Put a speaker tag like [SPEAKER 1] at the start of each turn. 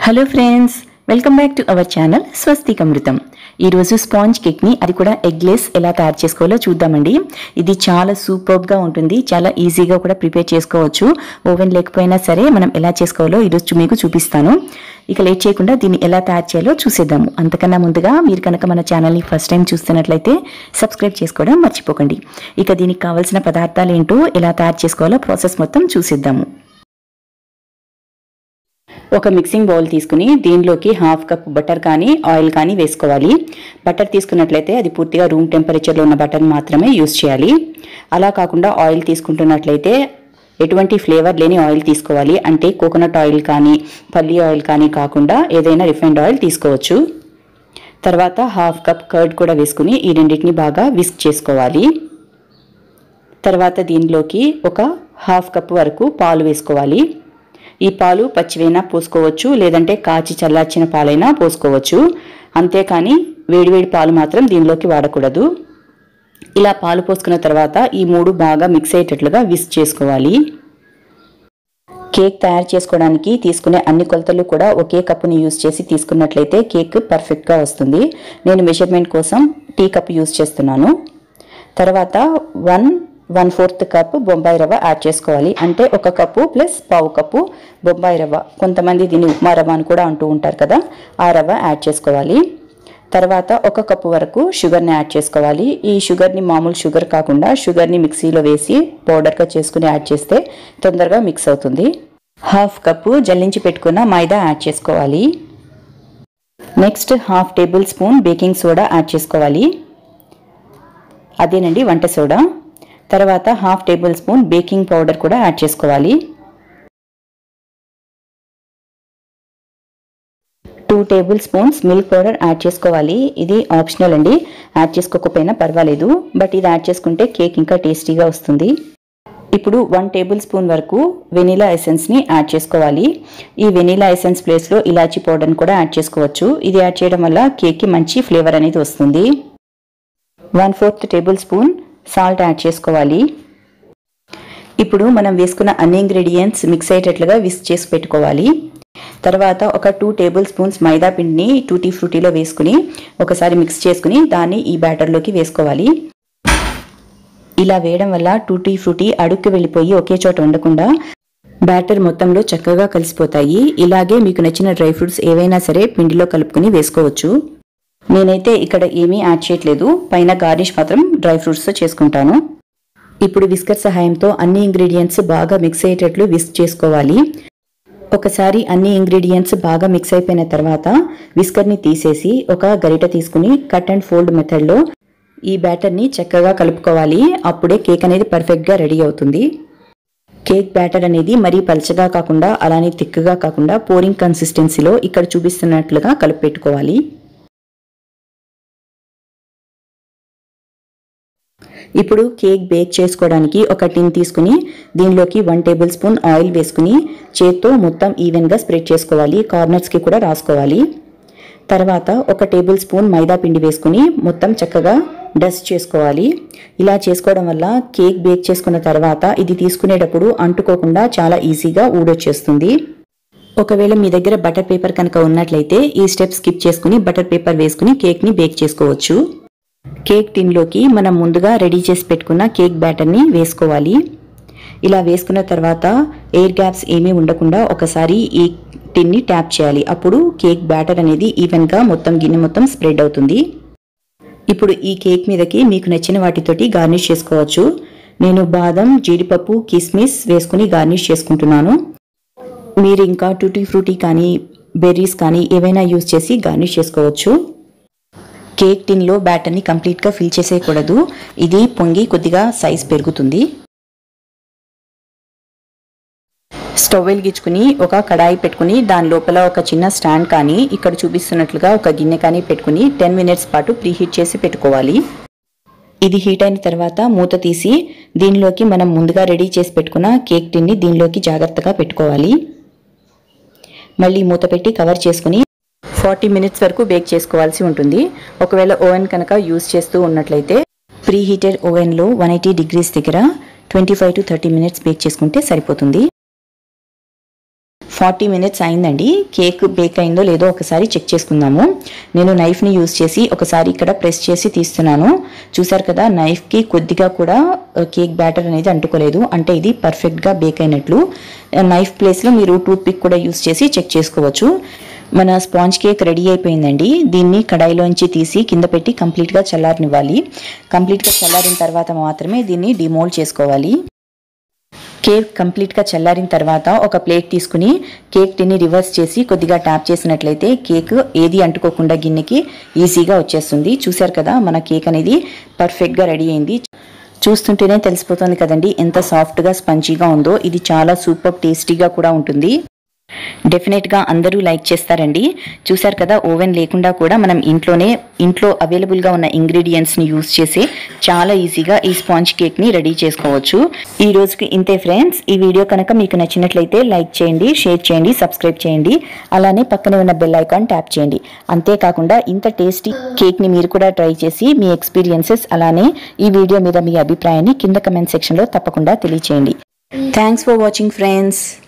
[SPEAKER 1] hello friends welcome back to our channel Swastik Amrutham ఈరోజు sponge కేక్ని అది కూడా ఎగ్లెస్ ఎలా తయారు చేసుకోవాలో చూద్దామండి ఇది చాలా సూపర్గా ఉంటుంది చాలా ఈజీగా కూడా ప్రిపేర్ చేసుకోవచ్చు ఓవెన్ లేకపోయినా సరే మనం ఎలా చేసుకోవాలో ఈరోజు మీకు చూపిస్తాను ఇక లేట్ చేయకుండా దీన్ని ఎలా తయారు చేయాలో చూసేద్దాము అంతకన్నా ముందుగా మీరు కనుక మన ఛానల్ని ఫస్ట్ టైం చూస్తున్నట్లయితే సబ్స్క్రైబ్ చేసుకోవడం మర్చిపోకండి ఇక దీనికి కావాల్సిన పదార్థాలు ఏంటో ఎలా తయారు చేసుకోవాలో ప్రాసెస్ మొత్తం చూసేద్దాము ఒక మిక్సింగ్ బౌల్ తీసుకుని దీనిలోకి హాఫ్ కప్ బటర్ కానీ ఆయిల్ కానీ వేసుకోవాలి బటర్ తీసుకున్నట్లయితే అది పూర్తిగా రూమ్ టెంపరేచర్లో ఉన్న బటర్ మాత్రమే యూస్ చేయాలి అలా కాకుండా ఆయిల్ తీసుకుంటున్నట్లయితే ఎటువంటి ఫ్లేవర్ లేని ఆయిల్ తీసుకోవాలి అంటే కోకోనట్ ఆయిల్ కానీ పల్లి ఆయిల్ కానీ కాకుండా ఏదైనా రిఫైండ్ ఆయిల్ తీసుకోవచ్చు తర్వాత హాఫ్ కప్ కర్డ్ కూడా వేసుకుని ఈ రెండింటిని బాగా విస్క్ చేసుకోవాలి తర్వాత దీనిలోకి ఒక హాఫ్ కప్ వరకు పాలు వేసుకోవాలి ఈ పాలు పచ్చివైనా పోసుకోవచ్చు లేదంటే కాచి చల్లార్చిన పాలైనా పోసుకోవచ్చు అంతేకాని వేడివేడి పాలు మాత్రం దీనిలోకి వాడకూడదు ఇలా పాలు పోసుకున్న తర్వాత ఈ మూడు బాగా మిక్స్ అయ్యేటట్లుగా విస్ చేసుకోవాలి కేక్ తయారు చేసుకోవడానికి తీసుకునే అన్ని కొలతలు కూడా ఒకే కప్పుని యూజ్ చేసి తీసుకున్నట్లయితే కేక్ పర్ఫెక్ట్గా వస్తుంది నేను మెజర్మెంట్ కోసం టీ కప్ యూజ్ చేస్తున్నాను తర్వాత one one fourth cup Bombay rava add చేసుకోవాలి అంటే ఒక కప్పు ప్లస్ పావు కప్పు బొంబాయి రవ్వ కొంతమంది దీన్ని ఉప్మా రవ్వ అని కూడా అంటూ ఉంటారు కదా ఆ రవ్వ యాడ్ చేసుకోవాలి తర్వాత ఒక కప్పు వరకు షుగర్ని యాడ్ చేసుకోవాలి ఈ షుగర్ని మామూలు షుగర్ కాకుండా షుగర్ని మిక్సీలో వేసి పౌడర్గా చేసుకుని యాడ్ చేస్తే తొందరగా మిక్స్ అవుతుంది హాఫ్ కప్పు జల్లించి పెట్టుకున్న మైదా యాడ్ చేసుకోవాలి next half tablespoon baking soda add చేసుకోవాలి అదేనండి వంట సోడా తర్వాత half tablespoon baking powder కూడా యాడ్ చేసుకోవాలి two tablespoons milk powder add చేసుకోవాలి ఇది ఆప్షనల్ అండి యాడ్ చేసుకోకపోయినా పర్వాలేదు బట్ ఇది యాడ్ చేసుకుంటే కేక్ ఇంకా టేస్టీగా వస్తుంది ఇప్పుడు వన్ టేబుల్ స్పూన్ వరకు వెనీలా ఎసెన్స్ని యాడ్ చేసుకోవాలి ఈ వెనీలా ఎసెన్స్ ప్లేస్లో ఇలాచీ పౌడర్ని కూడా యాడ్ చేసుకోవచ్చు ఇది యాడ్ చేయడం వల్ల కేక్కి మంచి ఫ్లేవర్ అనేది వస్తుంది one fourth tablespoon salt add చేసుకోవాలి ఇప్పుడు మనం వేసుకున్న అన్ని ఇంగ్రీడియంట్స్ మిక్స్ అయ్యేటట్లుగా విస్క్ చేసి పెట్టుకోవాలి తర్వాత ఒక టూ టేబుల్ స్పూన్స్ మైదా పిండిని టూటీ ఫ్రూటీలో వేసుకుని ఒకసారి మిక్స్ చేసుకుని దాన్ని ఈ బ్యాటర్లోకి వేసుకోవాలి ఇలా వేయడం వల్ల టూటీ ఫ్రూటీ అడుక్కి వెళ్ళిపోయి ఒకే చోట ఉండకుండా బ్యాటర్ మొత్తంలో చక్కగా కలిసిపోతాయి ఇలాగే మీకు నచ్చిన డ్రై ఫ్రూట్స్ ఏవైనా సరే పిండిలో కలుపుకుని వేసుకోవచ్చు నేనైతే ఇక్కడ ఏమీ యాడ్ చేయట్లేదు పైన గార్నిష్ మాత్రం డ్రై ఫ్రూట్స్తో చేసుకుంటాను ఇప్పుడు విస్కర్ సహాయంతో అన్ని ఇంగ్రీడియంట్స్ బాగా మిక్స్ అయ్యేటట్లు విస్క్ చేసుకోవాలి ఒకసారి అన్ని ఇంగ్రీడియంట్స్ బాగా మిక్స్ అయిపోయిన తర్వాత విస్కర్ని తీసేసి ఒక గరిట తీసుకుని కట్ అండ్ ఫోల్డ్ మెథడ్లో ఈ బ్యాటర్ని చక్కగా కలుపుకోవాలి అప్పుడే కేక్ అనేది పర్ఫెక్ట్గా రెడీ అవుతుంది కేక్ బ్యాటర్ అనేది మరీ పలచగా కాకుండా అలానే థిక్గా కాకుండా పోరింగ్ కన్సిస్టెన్సీలో ఇక్కడ చూపిస్తున్నట్లుగా కలిపి పెట్టుకోవాలి ఇప్పుడు కేక్ బేక్ చేసుకోవడానికి ఒక టిన్ తీసుకుని దీనిలోకి వన్ టేబుల్ స్పూన్ ఆయిల్ వేసుకుని చేత్తో మొత్తం ఈవెన్గా స్ప్రెడ్ చేసుకోవాలి కార్నర్స్కి కూడా రాసుకోవాలి తర్వాత ఒక టేబుల్ స్పూన్ మైదా పిండి వేసుకుని మొత్తం చక్కగా డస్ట్ చేసుకోవాలి ఇలా చేసుకోవడం వల్ల కేక్ బేక్ చేసుకున్న తర్వాత ఇది తీసుకునేటప్పుడు అంటుకోకుండా చాలా ఈజీగా ఊడొచ్చేస్తుంది ఒకవేళ మీ దగ్గర బటర్ పేపర్ కనుక ఉన్నట్లయితే ఈ స్టెప్ స్కిప్ చేసుకుని బటర్ పేపర్ వేసుకుని కేక్ని బేక్ చేసుకోవచ్చు కేక్ టిన్లోకి మనం ముందుగా రెడీ చేసి పెట్టుకున్న కేక్ బ్యాటర్ని వేసుకోవాలి ఇలా వేసుకున్న తర్వాత ఎయిర్ గ్యాప్స్ ఏమీ ఉండకుండా ఒకసారి ఈ టిన్ని ట్యాప్ చేయాలి అప్పుడు కేక్ బ్యాటర్ అనేది ఈవెన్గా మొత్తం గిన్నె మొత్తం స్ప్రెడ్ అవుతుంది ఇప్పుడు ఈ కేక్ మీదకి మీకు నచ్చిన వాటితోటి గార్నిష్ చేసుకోవచ్చు నేను బాదం జీడిపప్పు కిస్మిస్ వేసుకుని గార్నిష్ చేసుకుంటున్నాను మీరు ఇంకా టూటీ ఫ్రూటీ కానీ బెర్రీస్ కానీ ఏవైనా యూజ్ చేసి గార్నిష్ చేసుకోవచ్చు కేక్ టిన్లో బ్యాటర్ని కంప్లీట్గా ఫిల్ చేసేయకూడదు ఇది పొంగి కొద్దిగా సైజ్ పెరుగుతుంది స్టవ్ వెలిగించుకుని ఒక కడాయి పెట్టుకుని దాని లోపల ఒక చిన్న స్టాండ్ కానీ ఇక్కడ చూపిస్తున్నట్లుగా ఒక గిన్నె కానీ పెట్టుకుని టెన్ మినిట్స్ పాటు ప్రీహీట్ చేసి పెట్టుకోవాలి ఇది హీట్ అయిన తర్వాత మూత తీసి దీనిలోకి మనం ముందుగా రెడీ చేసి పెట్టుకున్న కేక్ టిన్ని దీనిలోకి జాగ్రత్తగా పెట్టుకోవాలి మళ్ళీ మూత పెట్టి కవర్ చేసుకుని ఫార్టీ మినిట్స్ వరకు బేక్ చేసుకోవాల్సి ఉంటుంది ఒకవేళ ఓవెన్ కనుక యూజ్ చేస్తూ ఉన్నట్లయితే ప్రీ హీటెడ్ ఓవెన్లో వన్ ఎయిటీ డిగ్రీస్ దగ్గర twenty five to thirty minutes bake చేసుకుంటే సరిపోతుంది ఫార్టీ మినిట్స్ అయిందండి కేక్ బేక్ అయిందో లేదో ఒకసారి చెక్ చేసుకుందాము నేను నైఫ్ని యూస్ చేసి ఒకసారి ఇక్కడ ప్రెస్ చేసి తీస్తున్నాను చూసారు కదా నైఫ్కి కొద్దిగా కూడా కేక్ బ్యాటర్ అనేది అంటుకోలేదు అంటే ఇది పర్ఫెక్ట్గా బేక్ అయినట్లు నైఫ్ ప్లేస్లో మీరు టూత్ పిక్ కూడా యూస్ చేసి చెక్ చేసుకోవచ్చు మన స్పాంజ్ కేక్ రెడీ అయిపోయిందండి దీన్ని కడాయిలోంచి తీసి కింద పెట్టి కంప్లీట్గా చల్లారనివ్వాలి కంప్లీట్గా చల్లారిన తర్వాత మాత్రమే దీన్ని డిమోల్డ్ చేసుకోవాలి కేక్ కంప్లీట్గా చల్లారిన తర్వాత ఒక ప్లేట్ తీసుకుని కేక్ టిని రివర్స్ చేసి కొద్దిగా ట్యాప్ చేసినట్లయితే కేక్ ఏది అంటుకోకుండా గిన్నెకి ఈజీగా వచ్చేస్తుంది చూశారు కదా మన కేక్ అనేది పర్ఫెక్ట్గా రెడీ అయింది చూస్తుంటేనే తెలిసిపోతుంది కదండి ఎంత సాఫ్ట్గా స్పంజీగా ఉందో ఇది చాలా సూపర్ టేస్టీగా కూడా ఉంటుంది డెఫినెట్గా అందరూ లైక్ చేస్తారండి చూసారు కదా ఓవెన్ లేకుండా కూడా మనం ఇంట్లోనే ఇంట్లో అవైలబుల్గా ఉన్న ఇంగ్రీడియంట్స్ని యూస్ చేసి చాలా ఈజీగా ఈ స్పాంజ్ కేక్ని రెడీ చేసుకోవచ్చు ఈ రోజుకి ఇంతే ఫ్రెండ్స్ ఈ వీడియో కనుక మీకు నచ్చినట్లయితే లైక్ చేయండి షేర్ చేయండి సబ్స్క్రైబ్ చేయండి అలానే పక్కనే ఉన్న బెల్ ఐకాన్ ట్యాప్ చేయండి అంతేకాకుండా ఇంత టేస్టీ కేక్ని మీరు కూడా ట్రై చేసి మీ ఎక్స్పీరియన్సెస్ అలానే ఈ వీడియో మీద మీ అభిప్రాయాన్ని కింద కమెంట్ సెక్షన్లో తప్పకుండా తెలియచేయండి థ్యాంక్స్ ఫర్ వాచింగ్ ఫ్రెండ్స్